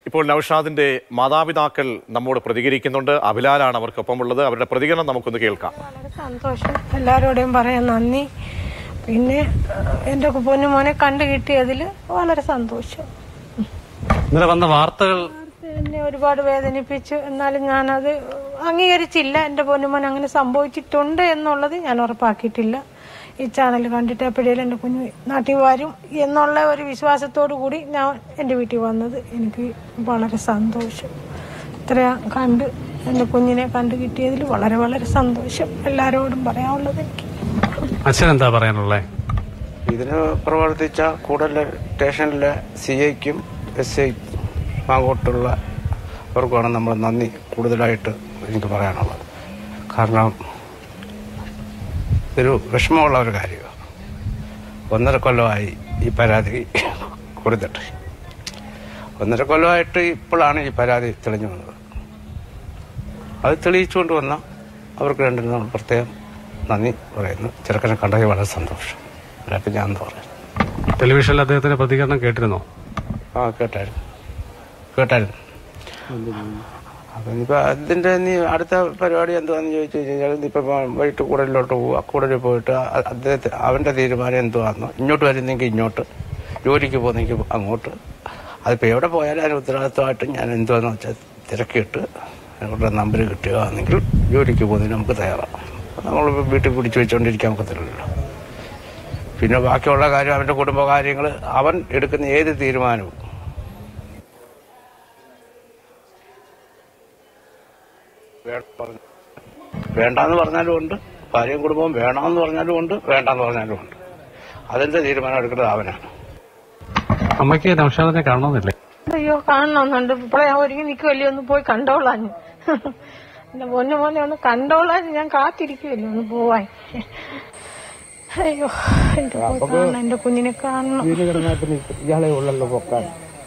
ഇപ്പോൾ നൌഷാദിന്റെ മാതാപിതാക്കൾ നമ്മോട് പ്രതികരിക്കുന്നുണ്ട് അഭിലാലാണ് അവർക്കൊപ്പമുള്ളത് അവരുടെ പ്രതികരണം നമുക്കൊന്ന് കേൾക്കാം വളരെ സന്തോഷം എല്ലാവരോടും പറയാൻ നന്ദി പിന്നെ എൻ്റെ പൊന്നു മോനെ കണ്ടു കിട്ടിയതിൽ വളരെ സന്തോഷം ഇന്നലെ വന്ന വാർത്തകൾ എന്നെ ഒരുപാട് വേദനിപ്പിച്ചു എന്നാലും ഞാനത് അംഗീകരിച്ചില്ല എൻ്റെ പൊന്നുമോൻ അങ്ങനെ സംഭവിച്ചിട്ടുണ്ട് എന്നുള്ളത് ഞാൻ ഉറപ്പാക്കിയിട്ടില്ല ഈ ചാനൽ കണ്ടിട്ട് എപ്പോഴേലും എൻ്റെ കുഞ്ഞ് നാട്ടിൽ വരും എന്നുള്ള ഒരു വിശ്വാസത്തോടു കൂടി ഞാൻ എൻ്റെ വീട്ടിൽ വന്നത് എനിക്ക് വളരെ സന്തോഷം ഇത്രയും കണ്ട് എൻ്റെ കുഞ്ഞിനെ കണ്ടു കിട്ടിയതിൽ വളരെ വളരെ സന്തോഷം എല്ലാവരോടും പറയാനുള്ളത് എനിക്ക് അച്ഛൻ എന്താ പറയാനുള്ളത് ഇതിന് പ്രവർത്തിച്ച കൂടുതൽ സ്റ്റേഷനിലെ സി ഐക്കും എസ് ഐക്കും അങ്ങോട്ടുള്ള അവർക്കാണ് നമ്മൾ നന്ദി കൂടുതലായിട്ട് എനിക്ക് പറയാനുള്ളത് കാരണം ഇതൊരു വിഷമമുള്ള ഒരു കാര്യമാണ് ഒന്നര കൊല്ലമായി ഈ പരാതി കൊടുത്തിട്ട് ഒന്നര കൊല്ലമായിട്ട് ഇപ്പോഴാണ് ഈ പരാതി തെളിഞ്ഞു വന്നത് അത് തെളിയിച്ചുകൊണ്ട് വന്ന അവർക്ക് രണ്ടിനും നമ്മൾ പ്രത്യേകം നന്ദി പറയുന്നു ചെറുക്കനെ കണ്ടതിൽ വളരെ സന്തോഷം അതിനൊക്കെ ഞാൻ എന്താ പറയുന്നത് ടെലിവിഷനിൽ അദ്ദേഹത്തിന്റെ പ്രതികരണം കേട്ടിരുന്നോ ആ കേട്ടായിരുന്നു കേട്ടായിരുന്നു അപ്പം ഇനിയിപ്പോൾ അതിൻ്റെ നീ അടുത്ത പരിപാടി എന്താണെന്ന് ചോദിച്ചു കഴിഞ്ഞാൽ ഇനിയിപ്പോൾ വൈകിട്ട് കൂടലിലോട്ട് പോകുക കൂടലിൽ പോയിട്ട് അ- അദ്ദേഹത്തെ അവൻ്റെ തീരുമാനം എന്തുവാണെന്നോ ഇങ്ങോട്ട് വരുന്നെങ്കിൽ ഇങ്ങോട്ട് ജോലിക്ക് പോകുന്നെങ്കിൽ അങ്ങോട്ട് അതിപ്പോൾ എവിടെ പോയാലും അതിന് ഉത്തരവാദിത്വമായിട്ട് ഞാൻ എന്തുവാന്ന് വെച്ചാൽ തിരക്കിയിട്ട് അവരുടെ നമ്പർ കിട്ടുകയാണെങ്കിൽ ജോലിക്ക് പോകുന്നതിന് നമുക്ക് തയ്യാറാണ് നമ്മൾ വീട്ടിൽ പിടിച്ചു വെച്ചുകൊണ്ടിരിക്കാൻ ഒക്കത്തില്ലല്ലോ പിന്നെ ബാക്കിയുള്ള കാര്യം അവൻ്റെ കുടുംബകാര്യങ്ങൾ അവൻ എടുക്കുന്ന ഏത് തീരുമാനവും വേ- പറഞ്ഞ- വേണ്ടാന്ന് പറഞ്ഞാലും ഉണ്ട് ഭാര്യയും കുടുംബവും വേണമെന്ന് പറഞ്ഞാലും ഉണ്ട് വേണ്ടാന്ന് പറഞ്ഞാലും ഉണ്ട് അതിന്റെ തീരുമാനം എടുക്കുന്നത് അവനാണ് അമ്മയ്ക്ക് നൌഷാദിനെ കാണണമെന്നില്ലേ അയ്യോ കാണണമെന്നുണ്ട് ഇപ്പോഴേ ഞാൻ ഒരുങ്ങി നിൽക്കുമല്ലേ ഒന്ന് പോയി കണ്ടോളാഞ്ഞ് എന്റെ പൊന്നു മോനെ ഒന്ന് കണ്ടോളാഞ്ഞ് ഞാൻ കാത്തിരിക്കുമല്ലോ ഒന്ന് പോവാൻ അയ്യോ എനിക്ക് പോയി കാണണം എന്റെ കുഞ്ഞിനെ കാണണം ഇയാളെ ഉള്ളല്ലോ പൊക്കാൻ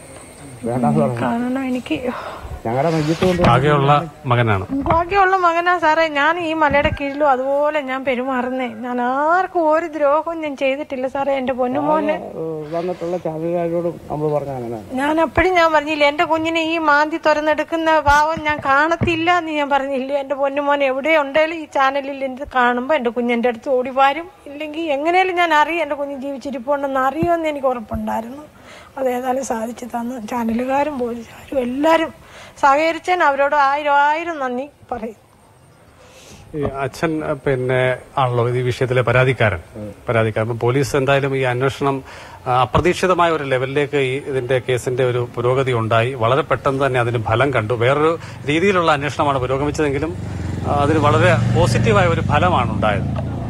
കാണണം എനിക്ക് ഞങ്ങളുടെ മയ്യത്ത് കൊണ്ട് ആകെയുള്ള മകനാണ് ഭാഗ്യമുള്ള മകനാ സാറേ ഞാൻ ഈ മലയുടെ കീഴിലും അതുപോലെ ഞാൻ പെരുമാറുന്നേ ഞാൻ ആർക്കും ഒരു ദ്രോഹവും ഞാൻ ചെയ്തിട്ടില്ല സാറേ എന്റെ പൊന്നുമോനെ വന്നിട്ടുള്ള ചാനലുകാരോടും നമ്മൾ പറഞ്ഞ അങ്ങനെ ഞാൻ അപ്പോഴും ഞാൻ പറഞ്ഞില്ല എന്റെ കുഞ്ഞിനെ ഈ മാന്തി തുറന്നെടുക്കുന്ന ഭാവം ഞാൻ കാണത്തില്ല എന്ന് ഞാൻ പറഞ്ഞില്ല എന്റെ പൊന്നുമോൻ എവിടെ ഉണ്ടെങ്കിലും ഈ ചാനലിൽ എന്ത് കാണുമ്പോൾ എന്റെ കുഞ്ഞിന്റെ അടുത്ത് ഓടി വരും ഇല്ലെങ്കിൽ എങ്ങനെയാലും ഞാൻ അറിയും എന്റെ കുഞ്ഞ് ജീവിച്ചിരിപ്പുണ്ടെന്ന് അറിയുമെന്ന് എനിക്ക് ഉറപ്പുണ്ടായിരുന്നു അത് ഏതായാലും സാധിച്ചു തന്നു ചാനലുകാരും പോലീസുകാരും എല്ലാവരും സഹകരിച്ചതിന് അവരോട് ആയിരം ആയിരം നന്ദി പറയും ഈ അച്ഛൻ അഹ്, പിന്നെ ആണല്ലോ ഈ വിഷയത്തിലെ പരാതിക്കാരൻ പരാതിക്കാരൻ അപ്പം പോലീസ് എന്തായാലും ഈ അന്വേഷണം ആ, അപ്രതീക്ഷിതമായ ഒരു ലെവലിലേക്ക് ഈ ഇതിന്റെ കേസിന്റെ ഒരു പുരോഗതി ഉണ്ടായി വളരെ പെട്ടെന്ന് തന്നെ അതിന് ഫലം കണ്ടു വേറൊരു രീതിയിലുള്ള അന്വേഷണമാണ് പുരോഗമിച്ചതെങ്കിലും ആ, അതിന് വളരെ പോസിറ്റീവായ ഒരു ഫലമാണ് ഉണ്ടായത്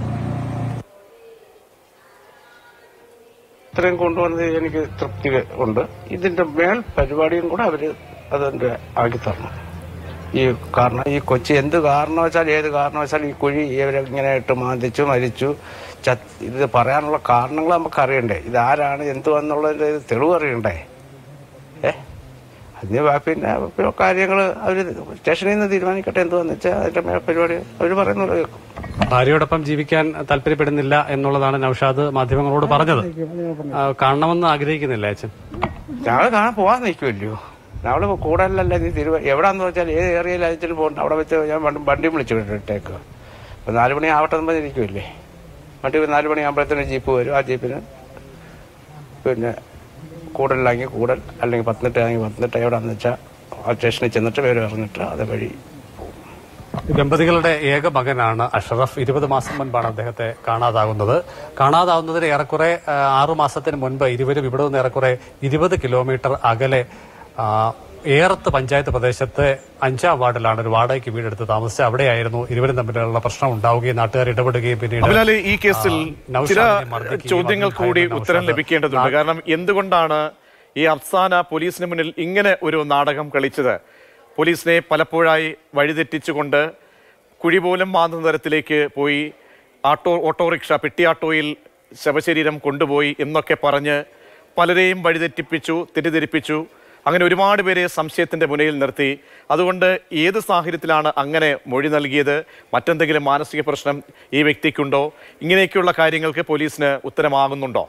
ഇത്രയും കൊണ്ടുവന്നത് എനിക്ക് തൃപ്തി ഉണ്ട് ഇതിന്റെ മേൽ പരിപാടിയും കൂടെ അവര് അതിന്റെ ആക്കി തരണം ഈ കാരണം ഈ കൊച്ചി എന്ത് കാരണവശാൽ ഏത് കാരണവശാൽ ഈ കുഴി ഇവരെ ഇങ്ങനെ ഇട്ട് മാന്തിച്ചു മരിച്ചു ചത്ത് ഇത് പറയാനുള്ള കാരണങ്ങൾ നമുക്ക് അറിയണ്ടേ ഇത് ആരാണ് എന്തുവാന്നുള്ളതിന്റെ ഇത് തെളിവ് അറിയണ്ടേ ഏ അതിന് ബാ- പിന്നെ കാര്യങ്ങൾ അവർ സ്റ്റേഷനിൽ നിന്ന് തീരുമാനിക്കട്ടെ എന്തുവാന്ന് വെച്ചാൽ അതിന്റെ മേൽ പരിപാടി അവർ പറയുന്നത് കേൾക്കും ഭാര്യയോടൊപ്പം ജീവിക്കാൻ താല്പര്യപ്പെടുന്നില്ല എന്നുള്ളതാണ് നൌഷാദ് മാധ്യമങ്ങളോട് പറഞ്ഞത് ആ, കാണണമെന്ന് ആഗ്രഹിക്കുന്നില്ല അച്ഛൻ ഞങ്ങൾ കാണാൻ പോവാൻ നിൽക്കുമല്ലോ ഞങ്ങൾ കൂടുതലല്ല നീ തിരുവ എവിടാന്ന് വെച്ചാൽ ഏത് ഏരിയയിൽ അയച്ചിട്ട് പോകണ്ട അവിടെ വെച്ച് ഞാൻ വണ്ടി- വണ്ടി വിളിച്ചു വിട്ടിട്ടേക്ക് അപ്പൊ നാല് മണി ആവട്ടെ എന്ന് പറഞ്ഞിരിക്കുമല്ലേ വണ്ടി നാല് മണി ആകുമ്പോഴത്തേനും ജീപ്പ് വരും ആ ജീപ്പിന് പിന്നെ കൂടുതലാണെങ്കിൽ കൂടുതൽ അല്ലെങ്കിൽ പത്തനെട്ട് ആണെങ്കിൽ പത്തനെട്ട് എവിടാന്ന് വെച്ചാൽ ആ സ്റ്റേഷനിൽ ചെന്നിട്ട് പേര് പറഞ്ഞിട്ട് അത് വഴി ദമ്പതികളുടെ ഏക മകനാണ് അഷറഫ് ഇരുപത് മാസം മുൻപാണ് അദ്ദേഹത്തെ കാണാതാകുന്നത് കാണാതാവുന്നതിന് ഏറെക്കുറെ ആ, ആറു മാസത്തിന് മുൻപ് ഇരുവരും ഇവിടെ നിന്ന് ഏറെക്കുറെ ഇരുപത് കിലോമീറ്റർ അകലെ ആ, ഏറത്ത് പഞ്ചായത്ത് പ്രദേശത്തെ അഞ്ചാം വാർഡിലാണ് ഒരു വാടകയ്ക്ക് വീടെടുത്ത് താമസിച്ച് അവിടെയായിരുന്നു ഇരുവരും തമ്മിലുള്ള പ്രശ്നം ഉണ്ടാവുകയും നാട്ടുകാർ ഇടപെടുകയും പിന്നീട് അഭിലാല് ഈ കേസിൽ ആ, നൗഷാദിനെ ചില മർദ്ദിക്കുകയും ചോദ്യങ്ങൾ അതിൽ കൂടി ഭയന്ന ഉത്തരം നൗഷാദ് ലഭിക്കേണ്ടതുണ്ട് കാരണം എന്തുകൊണ്ടാണ് ഈ അഫ്സാന പോലീസിന് മുന്നിൽ ഇങ്ങനെ ഒരു നാടകം കളിച്ചത് പോലീസിനെ പലപ്പോഴായി വഴിതെറ്റിച്ചുകൊണ്ട് കുഴി പോലും മാന്തുന്ന തരത്തിലേക്ക് പോയി ആട്ടോ ഓട്ടോറിക്ഷ പെട്ടിയാട്ടോയിൽ ശവശരീരം കൊണ്ടുപോയി എന്നൊക്കെ പറഞ്ഞ് പലരെയും വഴിതെറ്റിപ്പിച്ചു തെറ്റിദ്ധരിപ്പിച്ചു അങ്ങനെ ഒരുപാട് പേരെ സംശയത്തിന്റെ മുനയിൽ നിർത്തി അതുകൊണ്ട് ഏത് സാഹചര്യത്തിലാണ് അങ്ങനെ മൊഴി നൽകിയത് മറ്റെന്തെങ്കിലും മാനസിക പ്രശ്നം ഈ വ്യക്തിക്കുണ്ടോ ഇങ്ങനെയൊക്കെയുള്ള കാര്യങ്ങൾക്ക് പോലീസിന് ഉത്തരമാകുന്നുണ്ടോ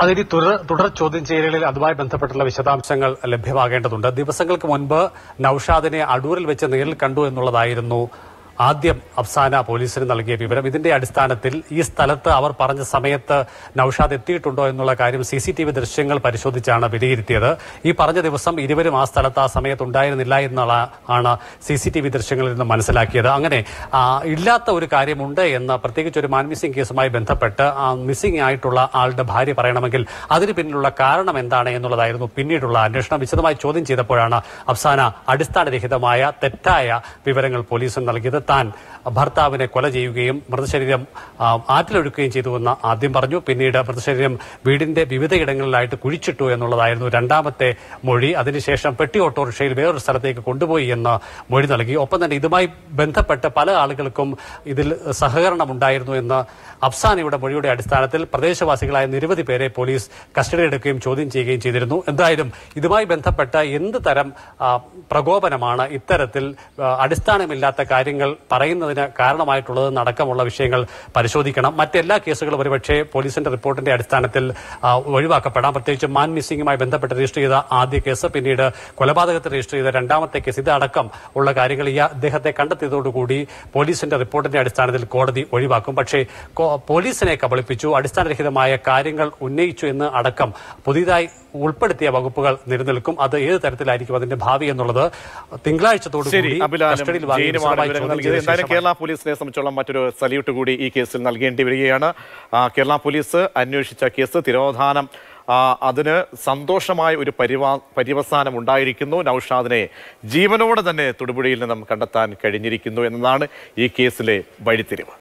അതിനി തുടർ തുടർ ചോദ്യം ചെയ്യലുകളിൽ അതുമായി ബന്ധപ്പെട്ടുള്ള വിശദാംശങ്ങൾ ലഭ്യമാകേണ്ടതുണ്ട് ദിവസങ്ങൾക്ക് മുൻപ് നൌഷാദിനെ അടൂരിൽ വെച്ച് നേരിൽ കണ്ടു എന്നുള്ളതായിരുന്നു ആദ്യം അഫ്സാന പോലീസിന് നൽകിയ വിവരം ഇതിന്റെ അടിസ്ഥാനത്തിൽ ഈ സ്ഥലത്ത് അവർ പറഞ്ഞ സമയത്ത് നൌഷാദ് എത്തിയിട്ടുണ്ടോ എന്നുള്ള കാര്യം സി സി ടി വി ദൃശ്യങ്ങൾ പരിശോധിച്ചാണ് വിലയിരുത്തിയത് ഈ പറഞ്ഞ ദിവസം ഇരുവരും ആ സ്ഥലത്ത് ആ സമയത്ത് ഉണ്ടായിരുന്നില്ല എന്നുള്ള ആണ് സി സി ടി വി ദൃശ്യങ്ങളിൽ നിന്ന് മനസ്സിലാക്കിയത് അങ്ങനെ ആ, ഇല്ലാത്ത ഒരു കാര്യമുണ്ട് എന്ന് പ്രത്യേകിച്ച് ഒരു മാൻ മിസ്സിംഗ് കേസുമായി ബന്ധപ്പെട്ട് ആ മിസ്സിംഗ് ആയിട്ടുള്ള ആളുടെ ഭാര്യ പറയണമെങ്കിൽ അതിന് പിന്നിലുള്ള കാരണം എന്താണ് എന്നുള്ളതായിരുന്നു പിന്നീടുള്ള അന്വേഷണം വിശദമായി ചോദ്യം ചെയ്തപ്പോഴാണ് അഫ്സാന അടിസ്ഥാനരഹിതമായ തെറ്റായ വിവരങ്ങൾ പോലീസിന് നൽകിയത് താൻ ഭർത്താവിനെ കൊല ചെയ്യുകയും മൃതശരീരം ആ, ആറ്റിലൊഴുക്കുകയും ചെയ്തുവെന്ന് ആദ്യം പറഞ്ഞു പിന്നീട് മൃതശരീരം വീടിന്റെ വിവിധയിടങ്ങളിലായിട്ട് കുഴിച്ചിട്ടു എന്നുള്ളതായിരുന്നു രണ്ടാമത്തെ മൊഴി അതിനുശേഷം പെട്ടി ഓട്ടോറിക്ഷയിൽ വേറൊരു സ്ഥലത്തേക്ക് കൊണ്ടുപോയി എന്ന് മൊഴി നൽകി ഒപ്പം തന്നെ ഇതുമായി ബന്ധപ്പെട്ട് പല ആളുകൾക്കും ഇതിൽ സഹകരണം ഉണ്ടായിരുന്നു എന്ന് അഫ്സാനയുടെ മൊഴിയുടെ അടിസ്ഥാനത്തിൽ പ്രദേശവാസികളായ നിരവധി പേരെ പോലീസ് കസ്റ്റഡിയിലെടുക്കുകയും ചോദ്യം ചെയ്യുകയും ചെയ്തിരുന്നു എന്തായാലും ഇതുമായി ബന്ധപ്പെട്ട എന്ത് തരം ആ, പ്രകോപനമാണ് ഇത്തരത്തിൽ ആ, അടിസ്ഥാനമില്ലാത്ത കാര്യങ്ങൾ പറയുന്നതിന് കാരണമായിട്ടുള്ളതെന്ന് അടക്കമുള്ള വിഷയങ്ങൾ പരിശോധിക്കണം മറ്റെല്ലാ കേസുകളും ഒരുപക്ഷെ പോലീസിന്റെ റിപ്പോർട്ടിന്റെ അടിസ്ഥാനത്തിൽ ആ, ഒഴിവാക്കപ്പെടാം പ്രത്യേകിച്ച് മാൻ മിസ്സിംഗുമായി ബന്ധപ്പെട്ട് രജിസ്റ്റർ ചെയ്ത ആദ്യ കേസ് പിന്നീട് കൊലപാതകത്തിൽ രജിസ്റ്റർ ചെയ്ത രണ്ടാമത്തെ കേസ് ഇതടക്കം ഉള്ള കാര്യങ്ങൾ ഈ അദ്ദേഹത്തെ കണ്ടെത്തിയതോടുകൂടി പോലീസിന്റെ റിപ്പോർട്ടിന്റെ അടിസ്ഥാനത്തിൽ കോടതി ഒഴിവാക്കും പക്ഷേ കോ- പോലീസിനെ കബളിപ്പിച്ചു അടിസ്ഥാനരഹിതമായ കാര്യങ്ങൾ ഉന്നയിച്ചു എന്ന് അടക്കം പുതിയതായി ഉൾപ്പെടുത്തിയ വകുപ്പുകൾ നിലനിൽക്കും അത് ഏത് തരത്തിലായിരിക്കും അതിന്റെ ഭാവി എന്നുള്ളത് തിങ്കളാഴ്ചത്തോടു ശരി കൂടി അബിലാലും കസ്റ്റഡിയിൽ വാങ്ങി ജയിനുമാണ് വിശദമായി വിവരങ്ങൾ ചോദ്യം നൽകിയത് ചെയ്ത എന്തായാലും ശേഷം കേരള പോലീസിനെ സംബന്ധിച്ചോളം മറ്റൊരു സല്യൂട്ട് കൂടി ഈ കേസിൽ നൽകേണ്ടി വരികയാണ് ആ, കേരള പോലീസ് അന്വേഷിച്ച കേസ് തിരോധാനം ആ, അതിന് സന്തോഷമായ ഒരു പരിവാ പര്യവസാനം ഉണ്ടായിരിക്കുന്നു നൌഷാദിനെ ജീവനോടെ തന്നെ തൊടുപുഴയിൽ നിന്നും കണ്ടെത്താൻ കഴിഞ്ഞിരിക്കുന്നു എന്നതാണ് ഈ കേസിലെ വഴിത്തിരിവ്